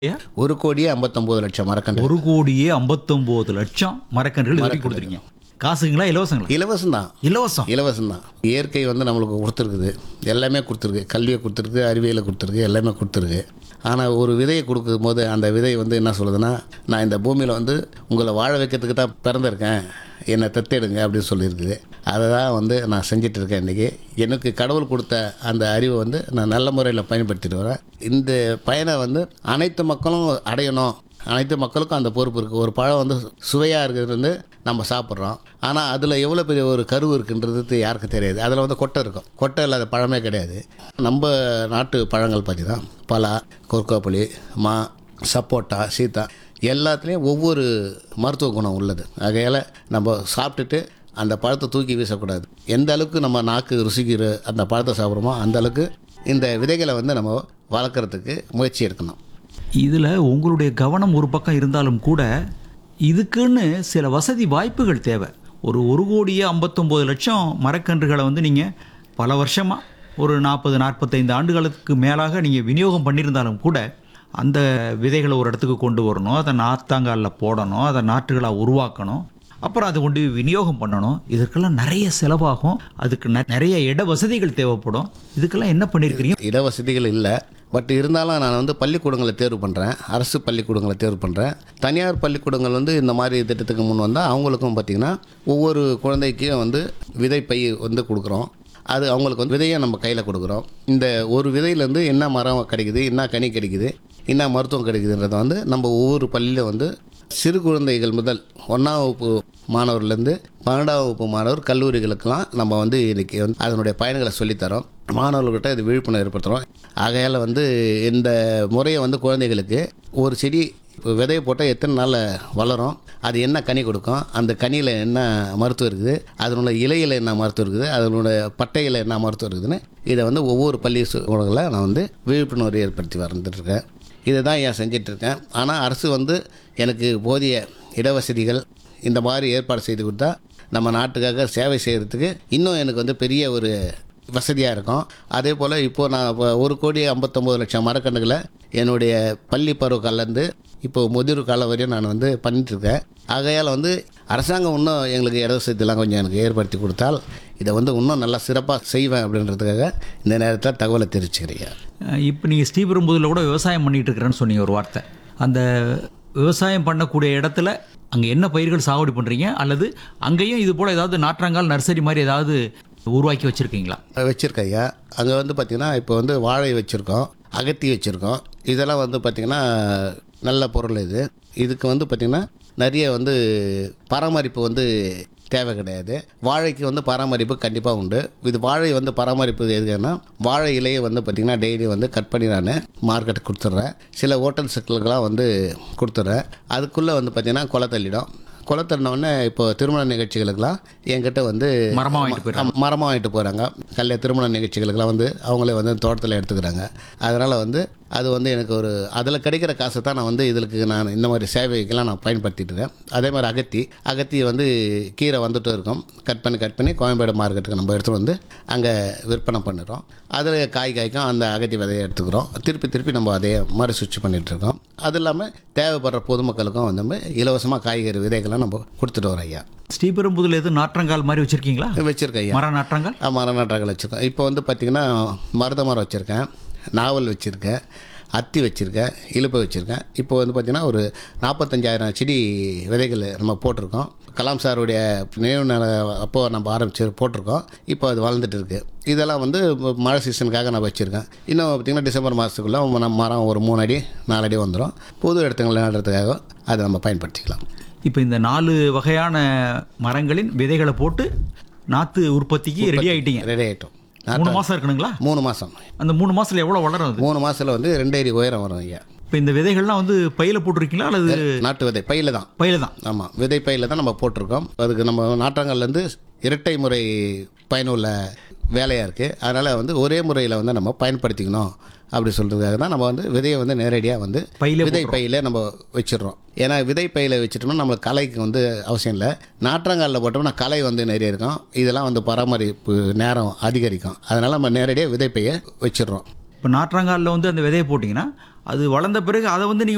ஒரு கோடியே ஐம்பத்தொம்போது லட்சம் மரக்கன்று ஒரு கோடியே ஐம்பத்தொம்போது லட்சம் மரக்கன்றுகள் இது வரைக்கும் கொடுத்துருக்கீங்க காசுங்களா இலவசங்களா இலவசம் தான் இலவசம் இலவசம் தான் இயற்கை வந்து நம்மளுக்கு கொடுத்துருக்குது எல்லாமே கொடுத்துருக்கு கல்வியை கொடுத்துருக்கு அறிவியலை கொடுத்துருக்கு எல்லாமே கொடுத்துருக்கு ஆனால் ஒரு விதையை கொடுக்கும் போது அந்த விதை வந்து என்ன சொல்லுதுன்னா நான் இந்த பூமியில் வந்து உங்களை வாழ வைக்கிறதுக்கு தான் பிறந்திருக்கேன் என்னை தத்தெடுங்க அப்படின்னு சொல்லியிருக்குது அதை தான் வந்து நான் செஞ்சுட்டு இருக்கேன் இன்றைக்கி எனக்கு கடவுள் கொடுத்த அந்த அறிவை வந்து நான் நல்ல முறையில் பயன்படுத்திட்டு வரேன் இந்த பயனை வந்து அனைத்து மக்களும் அடையணும் அனைத்து மக்களுக்கும் அந்த பொறுப்பு இருக்குது ஒரு பழம் வந்து சுவையாக இருக்கிறது வந்து நம்ம சாப்பிட்றோம் ஆனால் அதில் எவ்வளோ பெரிய ஒரு கருவு இருக்குன்றது யாருக்கும் தெரியாது அதில் வந்து கொட்டை இருக்கும் கொட்டை இல்லாத பழமே கிடையாது நம்ம நாட்டு பழங்கள் பார்த்தீங்கன்னா பலா கொர்க்கோப்பளி மா சப்போட்டா சீத்தா எல்லாத்துலேயும் ஒவ்வொரு மருத்துவ குணம் உள்ளது ஆகையால் நம்ம சாப்பிட்டுட்டு அந்த பழத்தை தூக்கி வீசக்கூடாது எந்த அளவுக்கு நம்ம நாக்கு ருசிக்கிற அந்த பழத்தை சாப்பிட்றோமோ அந்த அளவுக்கு இந்த விதைகளை வந்து நம்ம வளர்க்குறதுக்கு முயற்சி எடுக்கணும் இதில் உங்களுடைய கவனம் ஒரு பக்கம் இருந்தாலும் கூட இதுக்குன்னு சில வசதி வாய்ப்புகள் தேவை ஒரு ஒரு கோடியே ஐம்பத்தொம்போது லட்சம் மரக்கன்றுகளை வந்து நீங்கள் பல வருஷமாக ஒரு நாற்பது நாற்பத்தைந்து ஆண்டுகளுக்கு மேலாக நீங்கள் விநியோகம் பண்ணியிருந்தாலும் கூட அந்த விதைகளை ஒரு இடத்துக்கு கொண்டு வரணும் அதை நாத்தாங்காலில் போடணும் அதை நாற்றுகளாக உருவாக்கணும் அப்புறம் அதை கொண்டு போய் விநியோகம் பண்ணணும் இதற்கெல்லாம் நிறைய செலவாகும் அதுக்கு ந- நிறைய இட வசதிகள் தேவைப்படும் இதுக்கெல்லாம் என்ன பண்ணியிருக்கிறீங்க இடவசதிகள் இல்லை பட் இருந்தாலும் நான் வந்து பள்ளிக்கூடங்களை தேர்வு பண்ணுறேன் அரசு பள்ளிக்கூடங்களை தேர்வு பண்ணுறேன் தனியார் பள்ளிக்கூடங்கள் வந்து இந்த மாதிரி திட்டத்துக்கு முன் வந்தால் அவங்களுக்கும் பார்த்திங்கன்னா ஒவ்வொரு குழந்தைக்கும் வந்து விதை பை வந்து கொடுக்குறோம் அது அவங்களுக்கு வந்து விதையை நம்ம கையில் கொடுக்குறோம் இந்த ஒரு விதையிலேருந்து என்ன மரம் கிடைக்குது என்ன கனி கிடைக்குது என்ன மருத்துவம் கிடைக்குதுன்றதை வந்து நம்ம ஒவ்வொரு பள்ளியில் வந்து சிறு குழந்தைகள் முதல் ஒன்றாம் வகுப்பு மாணவர்லேருந்து பன்னெண்டாம் வகுப்பு மாணவர் கல்லூரிகளுக்கெல்லாம் நம்ம வந்து இன்றைக்கி வந்து அதனுடைய பயன்களை சொல்லித்தரோம் மாணவர்கள்கிட்ட இது விழிப்புணர்வு ஏற்படுத்துகிறோம் ஆகையால் வந்து இந்த முறையை வந்து குழந்தைகளுக்கு ஒரு செடி இப்போ விதையை போட்டால் எத்தனை நாளில் வளரும் அது என்ன கனி கொடுக்கும் அந்த கனியில் என்ன மருத்துவம் இருக்குது அதனோட இலையில் என்ன மருத்துவம் இருக்குது அதனோட பட்டையில் என்ன மருத்துவம் இருக்குதுன்னு இதை வந்து ஒவ்வொரு பள்ளி சூழலில் நான் வந்து விழிப்புணர்வு ஏற்படுத்தி வந்துட்டுருக்கேன் இதை தான் ஏன் செஞ்சிட்ருக்கேன் ஆனால் அரசு வந்து எனக்கு போதிய இடவசதிகள் இந்த மாதிரி ஏற்பாடு செய்து கொடுத்தா நம்ம நாட்டுக்காக சேவை செய்கிறதுக்கு இன்னும் எனக்கு வந்து பெரிய ஒரு வசதியாக இருக்கும் அதே போல் இப்போது நான் இப்போ ஒரு கோடி ஐம்பத்தொம்போது லட்சம் மரக்கன்றுகளை என்னுடைய பள்ளி பருவ காலேருந்து இப்போ முதிர்வு காலம் வரையும் நான் வந்து பண்ணிட்டுருக்கேன் ஆகையால் வந்து அரசாங்கம் இன்னும் எங்களுக்கு இடவசதியெல்லாம் கொஞ்சம் எனக்கு ஏற்படுத்தி கொடுத்தால் இதை வந்து இன்னும் நல்லா சிறப்பாக செய்வேன் அப்படின்றதுக்காக இந்த நேரத்தில் தகவலை தெரிவிச்சுக்கிறீங்க இப்போ நீங்கள் ஸ்ரீபெரும்புதூரில் கூட விவசாயம் பண்ணிட்டு இருக்கிறேன்னு சொன்னீங்க ஒரு வார்த்தை அந்த விவசாயம் பண்ணக்கூடிய இடத்துல அங்கே என்ன பயிர்கள் சாகுபடி பண்ணுறீங்க அல்லது அங்கேயும் இது போல் ஏதாவது நாற்றாங்கால் நர்சரி மாதிரி ஏதாவது உருவாக்கி வச்சுருக்கீங்களா வச்சுருக்கேன் ஐயா அங்கே வந்து பார்த்திங்கன்னா இப்போ வந்து வாழை வச்சுருக்கோம் அகத்தி வச்சுருக்கோம் இதெல்லாம் வந்து பார்த்திங்கன்னா நல்ல பொருள் இது இதுக்கு வந்து பார்த்திங்கன்னா நிறைய வந்து பராமரிப்பு வந்து தேவை கிடையாது வாழைக்கு வந்து பராமரிப்பு கண்டிப்பாக உண்டு இது வாழை வந்து பராமரிப்பு எதுக்குன்னா வாழை இலையை வந்து பார்த்திங்கன்னா டெய்லி வந்து கட் பண்ணி நான் மார்க்கெட்டுக்கு கொடுத்துட்றேன் சில ஹோட்டல்ஸுக்கெல்லாம் வந்து கொடுத்துட்றேன் அதுக்குள்ளே வந்து பார்த்திங்கன்னா கொலை தள்ளிடும் கொலை தள்ளினோடனே இப்போ திருமண நிகழ்ச்சிகளுக்கெல்லாம் என்கிட்ட வந்து மரமா வாங்கிட்டு போயிடுறாங்க. ஆமா, மரமாக வாங்கிட்டு போகிறாங்க கல்ய திருமண நிகழ்ச்சிகளுக்கெல்லாம் வந்து அவங்களே வந்து தோட்டத்தில் எடுத்துக்கிறாங்க அதனால் வந்து அது வந்து எனக்கு ஒரு அதில் கிடைக்கிற காசை தான் நான் வந்து இதுக்கு நான் இந்த மாதிரி சேவைக்கெல்லாம் நான் பயன்படுத்திட்டு இருக்கேன் அதே மாதிரி அகத்தி அகத்தி வந்து கீரை வந்துட்டு இருக்கும் கட் பண்ணி கட் பண்ணி கோயம்பேடு மார்க்கெட்டுக்கு நம்ம எடுத்துகிட்டு வந்து அங்கே விற்பனை பண்ணிடுறோம் அதில் காய் காய்க்கும் அந்த அகத்தி விதையை எடுத்துக்கிறோம் திருப்பி திருப்பி நம்ம அதே மாதிரி சுவிட்ச் பண்ணிகிட்டு இருக்கோம் அது இல்லாமல் தேவைப்படுற பொதுமக்களுக்கும் வந்து இலவசமாக காய்கறி விதைகள்லாம் நம்ம கொடுத்துட்டு வரோம் ஐயா ஸ்ரீபெரும்புதூரில் எதுவும் நாற்றங்கால் மாதிரி வச்சுருக்கீங்களா வச்சுருக்கேன் ஐயா மர நாற்றங்கால் ஆ, மரம் நாட்டாக்கள் வச்சுருக்கேன் இப்போ வந்து பார்த்திங்கன்னா மருத மரம் வச்சுருக்கேன் நாவல் வச்சுருக்கேன் அத்தி வச்சுருக்கேன் இலுப்பை வச்சுருக்கேன் இப்போ வந்து பார்த்திங்கன்னா ஒரு நாற்பத்தஞ்சாயிரம் செடி விதைகள் நம்ம போட்டிருக்கோம் கலாம் சாருடைய நினைவு நாள் அப்போ நம்ம ஆரம்பிச்சு போட்டிருக்கோம் இப்போ அது வளர்ந்துட்டு இருக்கு இதெல்லாம் வந்து மழை சீசனுக்காக நான் வச்சுருக்கேன் இன்னும் பார்த்திங்கன்னா டிசம்பர் மாதத்துக்குள்ளே நம்ம மரம் ஒரு மூணு அடி நாலு அடி வந்துடும் புது இடத்துங்களை நடுறதுக்காக அதை நம்ம பயன்படுத்திக்கலாம் இப்போ இந்த நாலு வகையான மரங்களின் விதைகளை போட்டு நாற்று உற்பத்திக்கு ரெடி ஆயிட்டீங்க ரெடி ஆகிட்டோம் மூணு மாதம் இருக்கணுங்களா மூணு மாதம் அந்த மூணு மாசத்துல எவ்வளோ வளரும் அது மூணு மாதத்தில் வந்து ரெண்டு அடி உயரம் வரும் ஐயா இப்போ இந்த விதைகள்லாம் வந்து பையில போட்டிருக்கீங்களா அல்லது நாட்டு விதை பையில தான் பையில தான் ஆமாம் விதை பையில தான் நம்ம போட்டிருக்கோம் அதுக்கு நம்ம நாற்றங்கள்லேருந்து இரட்டை முறை பயனுள்ள வேலையாக இருக்குது அதனால் வந்து ஒரே முறையில் வந்து நம்ம பயன்படுத்திக்கணும் அப்படி சொல்கிறதுக்காக தான் நம்ம வந்து விதையை வந்து நேரடியாக வந்து பையிலே விதை பையில நம்ம வச்சிடுறோம் ஏன்னா விதை பையில வச்சுட்டோம்னா நம்மளுக்கு களைக்கு வந்து அவசியம் இல்லை நாற்றங்காலில் போட்டோம்னா களை வந்து நிறைய இருக்கும் இதெல்லாம் வந்து பராமரிப்பு நேரம் அதிகரிக்கும் அதனால் நம்ம நேரடியாக விதை பையை வச்சிடுறோம் இப்போ நாற்றாங்காலில் வந்து அந்த விதையை போட்டிங்கன்னா அது வளர்ந்த பிறகு அதை வந்து நீங்கள்